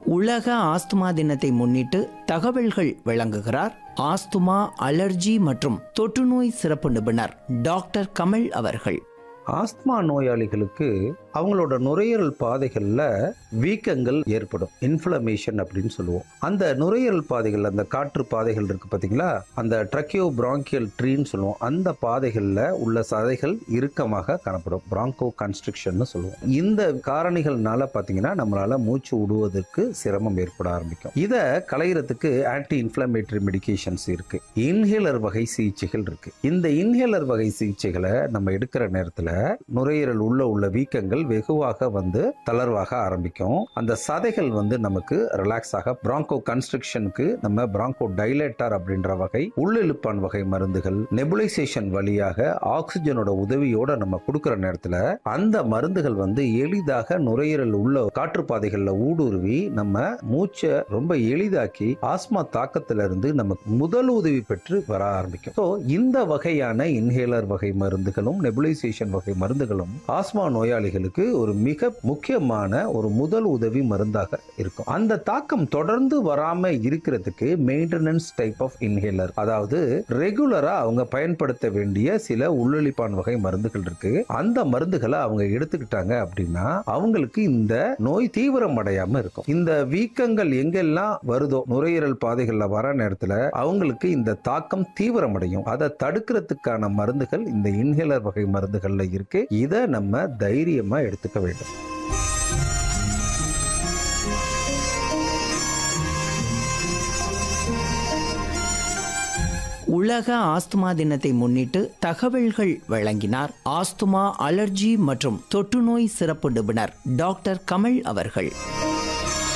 உலக ஆஸ்துமா தினத்தை முன்னிட்டு தகவல்கள் வழங்குகிறார் ஆஸ்துமா அலர்ஜி மற்றும் தொற்றுநோய் சிறப்பு நிபுணர் டாக்டர் கமல் அவர்கள் ஆஸ்துமா நோயாளிகளுக்கு அவங்களோட நுரையீரல் பாதைகளில் வீக்கங்கள் ஏற்படும் இன்ஃப்ளமேஷன் அப்படின்னு சொல்லுவோம் அந்த நுரையீரல் பாதைகள் அந்த காற்று பாதைகள் இருக்கு பார்த்தீங்களா அந்த ட்ரக்கியோ பிராங்கியல் ட்ரீன்னு சொல்லுவோம் அந்த பாதைகளில் உள்ள சதைகள் இறுக்கமாக காணப்படும் பிராங்கோ கன்ஸ்ட்ரக்ஷன் சொல்லுவோம் இந்த காரணிகள்னால பார்த்தீங்கன்னா நம்மளால மூச்சு விடுவதற்கு சிரமம் ஏற்பட ஆரம்பிக்கும் இதை களையிறதுக்கு ஆன்டி இன்ஃப்ளமேட்டரி மெடிகேஷன்ஸ் இருக்கு இன்ஹேலர் வகை சிகிச்சைகள் இருக்கு இந்த இன்ஹேலர் வகை சிகிச்சைகளை நம்ம எடுக்கிற நேரத்தில் நுரையீரல் உள்ள உள்ள வீக்கங்கள் வெகுவாக வந்து தளர்வாக ஆரம்பிக்கும் அந்த சதைகள் வந்து நமக்கு ரிலாக்ஸ் ஆக பிராங்கோ கன்ஸ்ட்ரக்ஷனுக்கு நம்ம பிராங்கோ டைலேட்டர் அப்படின்ற வகை உள்ளிழுப்பான் வகை மருந்துகள் நெபுலைசேஷன் வழியாக ஆக்சிஜனோட உதவியோட நம்ம கொடுக்கிற நேரத்தில் அந்த மருந்துகள் வந்து எளிதாக நுரையீரல் உள்ள காற்றுப்பாதைகளில் ஊடுருவி நம்ம மூச்சை ரொம்ப எளிதாக்கி ஆஸ்மா தாக்கத்துல இருந்து நமக்கு முதல் உதவி பெற்று வர ஆரம்பிக்கும் ஸோ இந்த வகையான இன்ஹேலர் வகை மருந்துகளும் நெபுலைசேஷன் வகை மருந்துகளும் ஆஸ்மா நோயாளிகளுக்கு ஒரு மிக முக்கியமான ஒரு முதல் உதவி மருந்தாக இருக்கும் அந்த தாக்கம் தொடர்ந்து வராம இருக்கிறதுக்கு மெயின்டெனன்ஸ் டைப் ஆஃப் இன்ஹேலர் அதாவது ரெகுலரா அவங்க பயன்படுத்த வேண்டிய சில உள்ளொலிப்பான் வகை மருந்துகள் இருக்கு அந்த மருந்துகளை அவங்க எடுத்துக்கிட்டாங்க அப்படின்னா அவங்களுக்கு இந்த நோய் தீவிரம் அடையாம இருக்கும் இந்த வீக்கங்கள் எங்கெல்லாம் வருதோ நுரையீரல் பாதைகள்ல வர நேரத்துல அவங்களுக்கு இந்த தாக்கம் தீவிரமடையும் அதை தடுக்கிறதுக்கான மருந்துகள் இந்த இன்ஹேலர் வகை மருந்துகள்ல இருக்கு இதை நம்ம தைரியமா எடுத்துக்க வேண்டும் உலக ஆஸ்துமா தினத்தை முன்னிட்டு தகவல்கள் வழங்கினார் ஆஸ்துமா அலர்ஜி மற்றும் தொற்றுநோய் சிறப்பு நிபுணர் டாக்டர் கமல் அவர்கள்